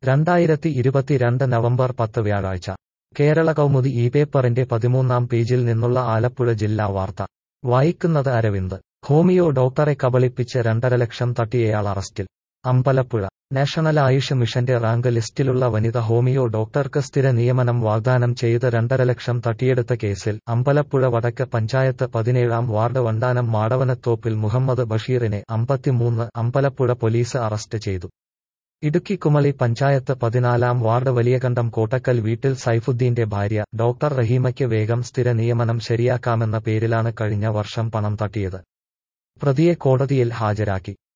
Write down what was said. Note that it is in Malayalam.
രണ്ടായിരത്തി ഇരുപത്തിരണ്ട് നവംബർ പത്ത് വ്യാഴാഴ്ച കേരള കൗമുദി ഈ പേപ്പറിന്റെ പതിമൂന്നാം പേജിൽ നിന്നുള്ള ആലപ്പുഴ ജില്ലാ വാർത്ത വായിക്കുന്നത് അരവിന്ദ് ഹോമിയോ ഡോക്ടറെ കബളിപ്പിച്ച് രണ്ടര ലക്ഷം തട്ടിയയാൾ അറസ്റ്റിൽ അമ്പലപ്പുഴ നാഷണൽ ആയുഷ് മിഷന്റെ റാങ്ക് ലിസ്റ്റിലുള്ള വനിത ഹോമിയോ ഡോക്ടർക്ക് സ്ഥിര നിയമനം വാഗ്ദാനം ചെയ്ത് രണ്ടര ലക്ഷം തട്ടിയെടുത്ത കേസിൽ അമ്പലപ്പുഴ വടക്ക് പഞ്ചായത്ത് പതിനേഴാം വാർഡ് വണ്ടാനം മാടവനത്തോപ്പിൽ മുഹമ്മദ് ബഷീറിനെ അമ്പത്തിമൂന്ന് അമ്പലപ്പുഴ പോലീസ് അറസ്റ്റ് ചെയ്തു ഇടുക്കി കുമളി പഞ്ചായത്ത് പതിനാലാം വാർഡ് വലിയകണ്ടം കോട്ടക്കൽ വീട്ടിൽ സൈഫുദ്ദീന്റെ ഭാര്യ ഡോക്ടർ റഹീമയ്ക്ക് വേഗം സ്ഥിര നിയമനം ശരിയാക്കാമെന്ന പേരിലാണ് കഴിഞ്ഞ വർഷം പണം തട്ടിയത് പ്രതിയെ കോടതിയിൽ ഹാജരാക്കി